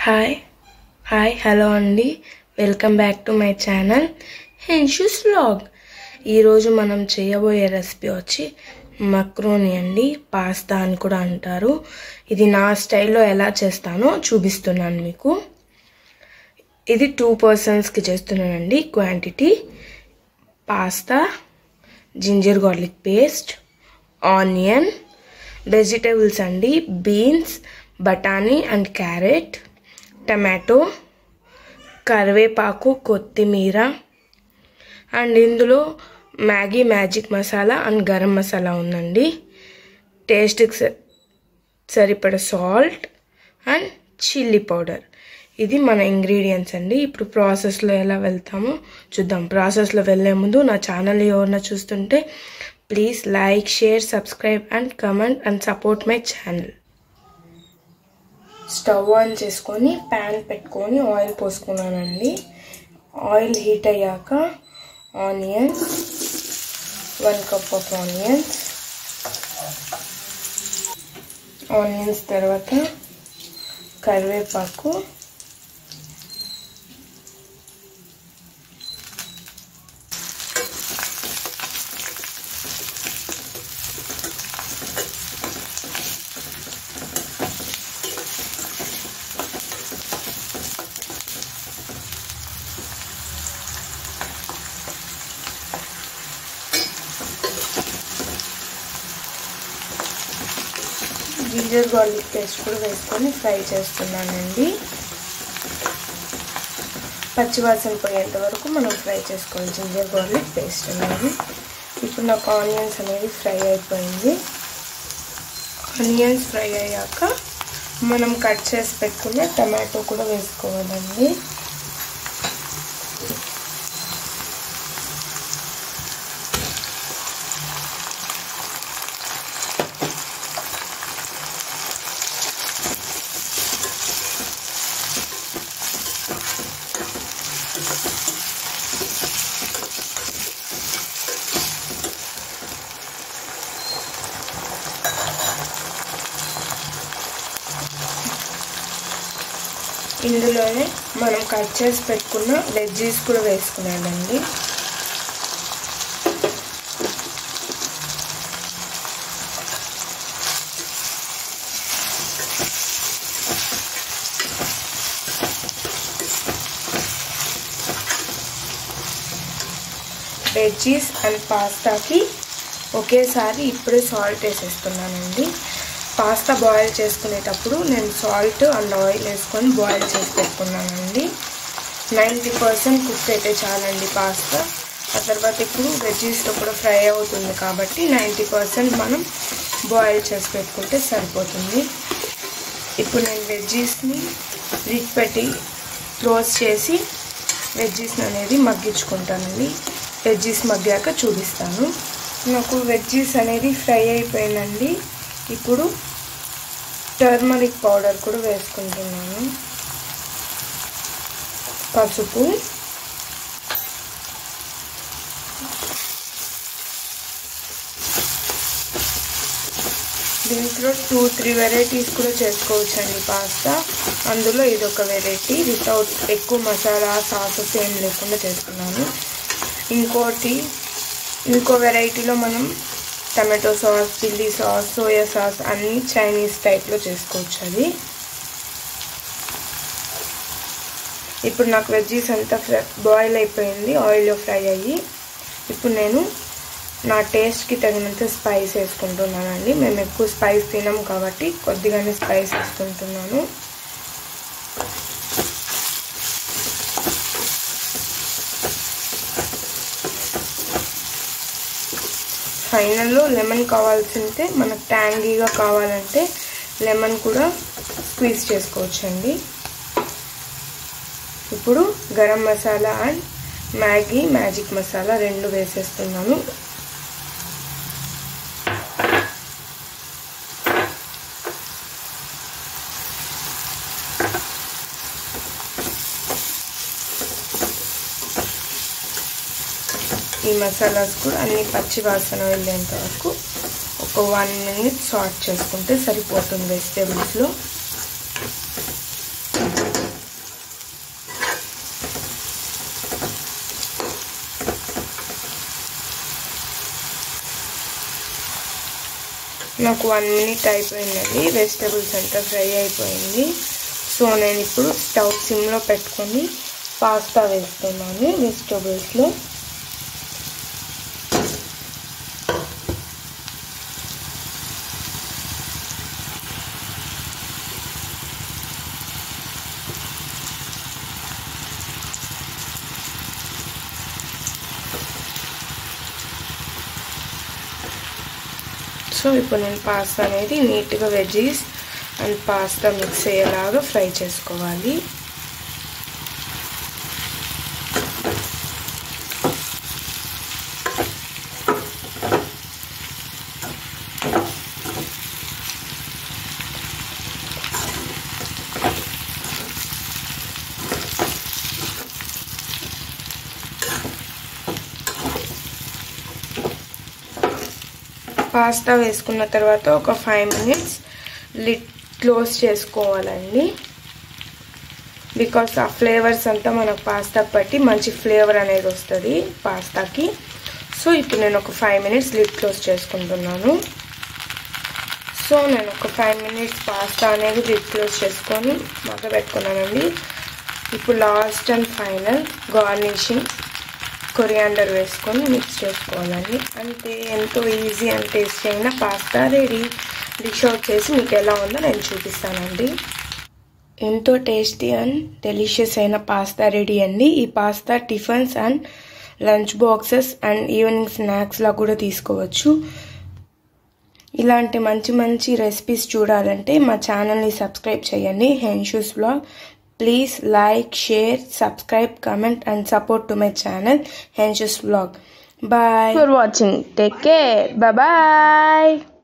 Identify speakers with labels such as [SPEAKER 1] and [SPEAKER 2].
[SPEAKER 1] hi hi hello అండి welcome back to my channel హెన్షూస్ vlog ఈరోజు మనం చేయబోయే రెసిపీ వచ్చి మక్రోని అండి పాస్తా అని కూడా అంటారు ఇది నా స్టైల్లో ఎలా చేస్తానో చూపిస్తున్నాను మీకు ఇది టూ పర్సన్స్కి చేస్తున్నానండి quantity pasta ginger garlic paste onion vegetables అండి బీన్స్ బఠానీ అండ్ క్యారెట్ టమాటో కరివేపాకు కొత్తిమీర అండ్ ఇందులో Maggi magic masala and garam masala ఉందండి టేస్ట్కి స- సరిపడ సాల్ట్ అండ్ చిల్లీ పౌడర్ ఇది మన ఇంగ్రీడియంట్స్ అండి ఇప్పుడు ప్రాసెస్లో ఎలా వెళ్తామో చూద్దాం ప్రాసెస్లో వెళ్ళే ముందు నా ఛానల్ ఎవరన్నా చూస్తుంటే please like share subscribe and comment and support my channel stove on చేసుకొని ప్యాన్ పెట్టుకొని ఆయిల్ పోసుకున్నానండి ఆయిల్ హీట్ అయ్యాక onions one cup of onions onions తర్వాత కరివేపాకు జింజర్ గార్లిక్ పేస్ట్ కూడా వేసుకొని ఫ్రై చేస్తున్నానండి పచ్చివాసన పోయేంత వరకు మనం ఫ్రై చేసుకోవాలి జింజర్ గార్లిక్ పేస్ట్ అనేది ఇప్పుడు నాకు ఆనియన్స్ అనేది ఫ్రై అయిపోయింది ఆనియన్స్ ఫ్రై అయ్యాక మనం కట్ చేసి పెట్టుకున్న టమాటో కూడా వేసుకోవాలండి ఇందులోనే మనం కట్ చేసి పెట్టుకున్న వెజ్జీస్ కూడా వేసుకున్నానండి వెజ్జీస్ అండ్ పాస్తాకి ఒకేసారి ఇప్పుడే సాల్ట్ వేసేస్తున్నానండి పాస్తా బాయిల్ చేసుకునేటప్పుడు నేను సాల్ట్ అండ్ ఆయిల్ వేసుకొని బాయిల్ చేసి పెట్టుకున్నానండి నైంటీ పర్సెంట్ కుక్ అయితే చాలండి పాస్తా ఆ తర్వాత ఇప్పుడు వెజ్జీస్తో కూడా ఫ్రై అవుతుంది కాబట్టి నైంటీ పర్సెంట్ మనం బాయిల్ చేసి పెట్టుకుంటే సరిపోతుంది ఇప్పుడు నేను వెజ్జీస్ని లిడ్ పెట్టి క్లోజ్ చేసి వెజ్జీస్ అనేది మగ్గించుకుంటానండి వెజ్జీస్ మగ్గాక చూపిస్తాను నాకు వెజ్జీస్ అనేది ఫ్రై అయిపోయిందండి ఇప్పుడు టర్మరిక్ పౌడర్ కూడా వేసుకుంటున్నాను పసుపు దీంట్లో టూ త్రీ వెరైటీస్ కూడా చేసుకోవచ్చండి పాస్తా అందులో ఇది ఒక వెరైటీ వితౌట్ ఎక్కువ మసాలా సాసెస్ ఏం లేకుండా చేస్తున్నాను ఇంకోటి ఇంకో వెరైటీలో మనం tomato sauce chilli sauce soya sauce అన్నీ చైనీస్ టైప్లో చేసుకోవచ్చు అది ఇప్పుడు నాకు వెజ్జీస్ అంతా ఫ్రై బాయిల్ అయిపోయింది ఆయిల్లో ఫ్రై అయ్యి ఇప్పుడు నేను నా టేస్ట్కి తగినంత స్పైస్ వేసుకుంటున్నానండి మేము ఎక్కువ స్పైస్ తినాం కాబట్టి కొద్దిగానే స్పైస్ వేసుకుంటున్నాను ఫైనల్లో లెమన్ కావాల్సి ఉంటే మనకు ట్యాంగీగా కావాలంటే లెమన్ కూడా స్క్వీజ్ చేసుకోవచ్చండి ఇప్పుడు garam masala and Maggi magic masala రెండు వేసేస్తున్నాను ఈ మసాలాస్ కూడా అన్ని పచ్చి వాసన వెళ్ళేంత వరకు ఒక వన్ మినిట్ సాట్ చేసుకుంటే సరిపోతుంది వెజిటేబుల్స్లో నాకు వన్ మినిట్ అయిపోయిందండి వెజిటబుల్స్ అంతా ఫ్రై అయిపోయింది సో నేను ఇప్పుడు స్టవ్ సిమ్లో పెట్టుకొని పాస్తా వేస్తున్నాను వెజిటబుల్స్లో సో ఇప్పుడు నేను పాస్తా అనేది నీట్గా వెజ్జీస్ అండ్ పాస్తా మిక్స్ అయ్యేలాగా ఫ్రై చేసుకోవాలి పాస్తా వేసుకున్న తర్వాత ఒక ఫైవ్ మినిట్స్ లిడ్ క్లోజ్ చేసుకోవాలండి బికాస్ ఆ ఫ్లేవర్స్ అంతా మనకు పాస్తా పట్టి మంచి ఫ్లేవర్ అనేది వస్తుంది పాస్తాకి సో ఇప్పుడు నేను ఒక ఫైవ్ మినిట్స్ లిడ్ క్లోజ్ చేసుకుంటున్నాను సో నేను ఒక ఫైవ్ మినిట్స్ పాస్తా అనేది లిడ్ క్లోజ్ చేసుకొని మగ్గ పెట్టుకున్నానండి ఇప్పుడు last and final garnishing coriander వేసుకొని మిక్స్ చేసుకోవాలండి అంతే ఎంతో ఈజీ అండ్ టేస్టీ అయిన పాస్తా రెడీ డిష్ అవుట్ చేసి మీకు ఎలా ఉందో నేను చూపిస్తానండి ఎంతో టేస్టీ అండ్ డెలిషియస్ అయిన పాస్తా రెడీ అండి ఈ pasta tiffins and lunch boxes and evening స్నాక్స్లా కూడా తీసుకోవచ్చు ఇలాంటి మంచి మంచి రెసిపీస్ చూడాలంటే మా ఛానల్ని సబ్స్క్రైబ్ చేయండి హెన్షూస్ blog please like share subscribe comment and support to my channel హెన్షూస్ blog bye for watching take care bye